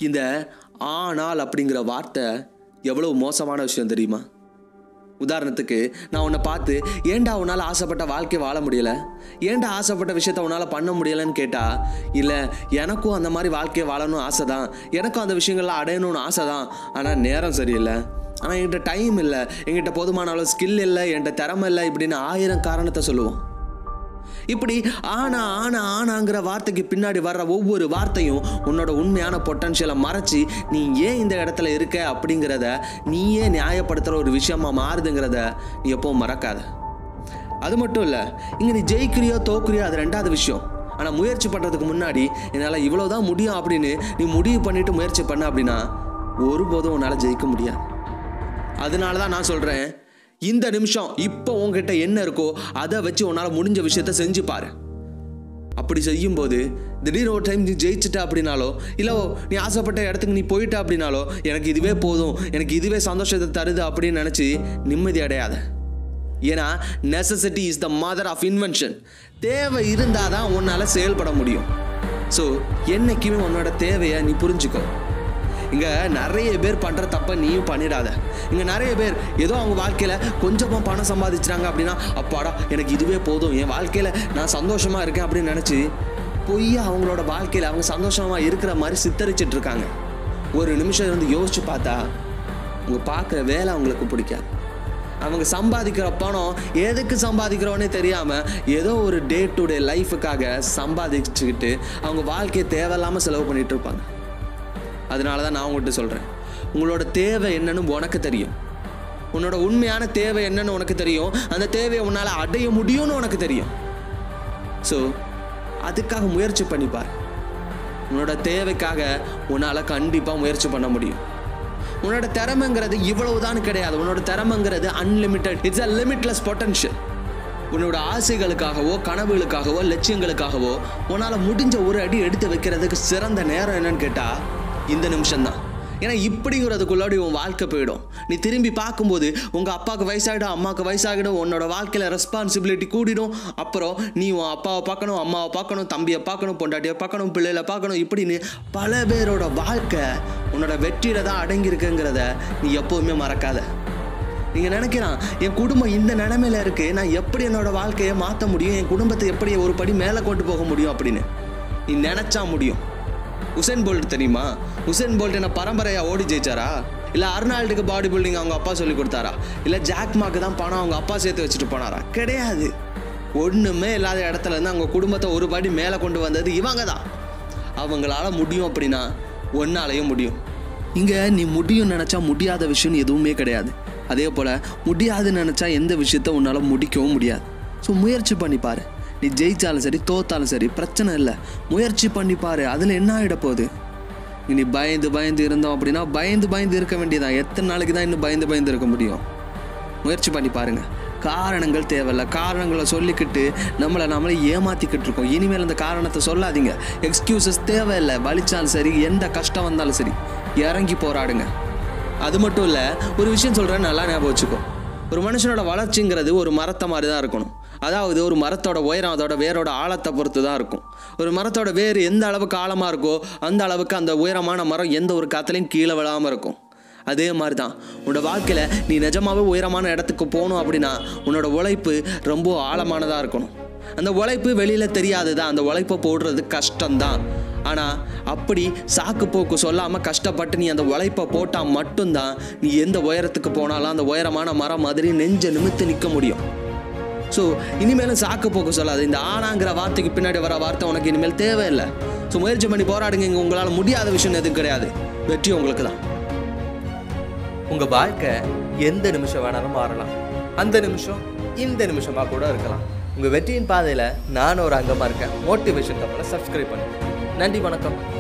இந்த ஆனால் அப்படிங்கிற வார்த்தை எவ்வளோ மோசமான விஷயம் தெரியுமா உதாரணத்துக்கு நான் உன்னை பார்த்து ஏன்டா உன்னால் ஆசைப்பட்ட வாழ்க்கை வாழ முடியல ஏன்டா ஆசைப்பட்ட விஷயத்த உன்னால் பண்ண முடியலன்னு கேட்டா இல்லை எனக்கும் அந்த மாதிரி வாழ்க்கையை வாழணும் ஆசை தான் எனக்கும் அந்த விஷயங்கள்லாம் அடையணும்னு ஆசை தான் ஆனால் நேரம் சரியில்லை ஆனால் என்கிட்ட டைம் இல்லை என்கிட்ட போதுமான அளவு ஸ்கில் இல்லை என்கிட்ட திறமை இல்லை இப்படின்னு ஆயிரம் காரணத்தை சொல்லுவோம் இப்படி ஆனா ஆனா ஆனாங்கிற வார்த்தைக்கு பின்னாடி வர்ற ஒவ்வொரு வார்த்தையும் உன்னோட உண்மையான பொட்டன்ஷியலை மறைச்சி நீ ஏன் இந்த இடத்துல இருக்க அப்படிங்கிறத நீயே நியாயப்படுத்துகிற ஒரு விஷயமா மாறுதுங்கிறத நீ எப்பவும் மறக்காத அது மட்டும் இல்லை இங்கே நீ ஜெயிக்கிறியோ தோக்குறியோ அது ரெண்டாவது விஷயம் ஆனால் முயற்சி பண்ணுறதுக்கு முன்னாடி என்னால் இவ்வளோதான் முடியும் அப்படின்னு நீ முடிவு பண்ணிட்டு முயற்சி பண்ண அப்படின்னா ஒருபோதும் உன்னால் ஜெயிக்க முடியாது அதனால தான் நான் சொல்கிறேன் இந்த நிமிஷம் இப்போ உன்கிட்ட என்ன இருக்கோ அதை வச்சு உன்னால் முடிஞ்ச விஷயத்த செஞ்சு பாரு அப்படி செய்யும்போது திடீர்னு ஒரு டைம் நீ ஜெயிச்சிட்ட அப்படின்னாலோ இல்லை நீ ஆசைப்பட்ட இடத்துக்கு நீ போயிட்ட அப்படின்னாலோ எனக்கு இதுவே போதும் எனக்கு இதுவே சந்தோஷத்தை தருது அப்படின்னு நினச்சி நிம்மதி அடையாத ஏன்னா necessity is the mother of invention தேவை இருந்தால் தான் உன்னால் செயல்பட முடியும் ஸோ என்னைக்குமே உன்னோட தேவையை நீ புரிஞ்சுக்கோ இங்கே நிறைய பேர் பண்ணுற தப்பை நீயும் பண்ணிடாத இங்கே நிறைய பேர் ஏதோ அவங்க வாழ்க்கையில் கொஞ்சமாக பணம் சம்பாதிச்சாங்க அப்படின்னா அப்பாடா எனக்கு இதுவே போதும் என் வாழ்க்கையில் நான் சந்தோஷமாக இருக்கேன் அப்படின்னு நினச்சி பொய்யா அவங்களோட வாழ்க்கையில் அவங்க சந்தோஷமாக இருக்கிற மாதிரி சித்தரிச்சிட்டு இருக்காங்க ஒரு நிமிஷம் இருந்து யோசிச்சு பார்த்தா அவங்க பார்க்குற வேலை அவங்களுக்கு பிடிக்காது அவங்க சம்பாதிக்கிற பணம் எதுக்கு சம்பாதிக்கிறோன்னே தெரியாமல் ஏதோ ஒரு டே டு டே லைஃபுக்காக சம்பாதிச்சுக்கிட்டு அவங்க வாழ்க்கையை தேவையில்லாமல் செலவு பண்ணிட்டு இருப்பாங்க அதனால தான் நான் உங்கள்கிட்ட சொல்கிறேன் உங்களோட தேவை என்னன்னு உனக்கு தெரியும் உன்னோட உண்மையான தேவை என்னன்னு உனக்கு தெரியும் அந்த தேவையை உன்னால் அடைய முடியும்னு உனக்கு தெரியும் ஸோ அதுக்காக முயற்சி பண்ணிப்பார் உன்னோட தேவைக்காக உன்னால் கண்டிப்பாக முயற்சி பண்ண முடியும் உன்னோட திறமைங்கிறது இவ்வளவுதான் கிடையாது உன்னோட திறமைங்கிறது unlimited it's a limitless potential உன்னோட ஆசைகளுக்காகவோ கனவுகளுக்காகவோ லட்சியங்களுக்காகவோ உன்னால் முடிஞ்ச ஒரு அடி எடுத்து வைக்கிறதுக்கு சிறந்த நேரம் என்னன்னு கேட்டால் இந்த நிமிஷம்தான் ஏன்னா இப்படிங்கிறதுக்குள்ளாடி உன் வாழ்க்கை போயிடும் நீ திரும்பி பார்க்கும்போது உங்கள் அப்பாவுக்கு வயசாகிடும் அம்மாவுக்கு வயசாகிடும் உன்னோட வாழ்க்கையில் ரெஸ்பான்சிபிலிட்டி கூடிடும் அப்புறம் நீ உன் அப்பாவை பார்க்கணும் அம்மாவை பார்க்கணும் தம்பியை பார்க்கணும் பொண்டாட்டியை பார்க்கணும் பிள்ளைகளை பார்க்கணும் இப்படின்னு பல பேரோட வாழ்க்கை உன்னோட வெற்றியில தான் அடங்கியிருக்குங்கிறத நீ எப்போவுமே மறக்காத நீங்கள் நினைக்கிறான் என் குடும்பம் இந்த நிலைமையில இருக்கு நான் எப்படி என்னோட வாழ்க்கையை மாற்ற முடியும் என் குடும்பத்தை எப்படி ஒரு படி மேலே கொண்டு போக முடியும் அப்படின்னு நீ நினச்சா முடியும் உசேன் போல்ட் தெரியுமா உசேன் போல்ட் என்ன பரம்பரையா ஓடி ஜெயிச்சாரா இல்லை அர்னால்டுக்கு பாடி பில்டிங் அவங்க அப்பா சொல்லி கொடுத்தாரா இல்லை ஜாக்மாக்கு தான் பணம் அவங்க அப்பா சேர்த்து வச்சுட்டு போனாரா கிடையாது ஒன்றுமே இல்லாத இடத்துல இருந்து அவங்க குடும்பத்தை ஒரு படி மேலே கொண்டு வந்தது இவங்க தான் அவங்களால முடியும் அப்படின்னா ஒன்னாலையும் முடியும் இங்கே நீ முடியும் நினச்சா முடியாத விஷயம் எதுவுமே கிடையாது அதே போல் முடியாதுன்னு நினச்சா எந்த விஷயத்த உன்னால் முடிக்கவும் முடியாது ஸோ முயற்சி பண்ணி பாரு நீ ஜெயிச்சாலும் சரி தோத்தாலும் சரி பிரச்சனை இல்லை முயற்சி பண்ணி பாரு அதில் என்ன ஆகிட போகுது நீ பயந்து பயந்து இருந்தோம் அப்படின்னா பயந்து பயந்து இருக்க வேண்டியதான் எத்தனை நாளைக்கு தான் இன்னும் பயந்து பயந்து இருக்க முடியும் முயற்சி பண்ணி பாருங்க காரணங்கள் தேவையில்ல காரணங்களை சொல்லிக்கிட்டு நம்மளை நம்மளே ஏமாத்திக்கிட்டு இருக்கோம் இனிமேல் அந்த காரணத்தை சொல்லாதீங்க எக்ஸ்கியூசஸ் தேவையில்லை வலிச்சாலும் சரி எந்த கஷ்டம் வந்தாலும் சரி இறங்கி போராடுங்க அது மட்டும் இல்லை ஒரு விஷயம் சொல்கிறேன் நல்லா ஞாபகம் வச்சுக்கோ ஒரு மனுஷனோட வளர்ச்சிங்கிறது ஒரு மரத்தை மாதிரி தான் இருக்கணும் அதாவது ஒரு மரத்தோட உயரம் அதோட வேரோட ஆழத்தை பொறுத்து தான் இருக்கும் ஒரு மரத்தோட வேர் எந்த அளவுக்கு ஆழமாக இருக்கோ அந்த அளவுக்கு அந்த உயரமான மரம் எந்த ஒரு காத்துலையும் கீழே விழாமல் இருக்கும் அதே மாதிரி தான் உன்னோட வாழ்க்கையில் நீ நிஜமாவே உயரமான இடத்துக்கு போகணும் அப்படின்னா உன்னோட உழைப்பு ரொம்ப ஆழமானதாக இருக்கணும் அந்த உழைப்பு வெளியில் தெரியாது தான் அந்த உழைப்பை போடுறது கஷ்டம்தான் ஆனால் அப்படி சாக்கு போக்கு சொல்லாமல் கஷ்டப்பட்டு நீ அந்த உழைப்பை போட்டால் மட்டும்தான் நீ எந்த உயரத்துக்கு போனாலும் அந்த உயரமான மரம் மாதிரி நெஞ்ச நிமித்து நிற்க முடியும் ஸோ இனிமேலும் சாக்கு போக்கு சொல்லாது இந்த ஆனாங்கிற வார்த்தைக்கு பின்னாடி வர வார்த்தை உனக்கு இனிமேல் தேவையில்லை ஸோ முயற்சி பண்ணி போராடுங்க இங்கே உங்களால் முடியாத விஷயம் எதுவும் கிடையாது வெற்றி உங்களுக்கு தான் உங்க வாழ்க்கை எந்த நிமிஷம் வேணாலும் மாறலாம் அந்த நிமிஷம் இந்த நிமிஷமா கூட இருக்கலாம் உங்க வெற்றியின் பாதையில நான் ஒரு அங்கமா இருக்கேன் மோட்டிவேஷன் கப்பலை சப்ஸ்கிரைப் பண்ணுங்க நன்றி வணக்கம்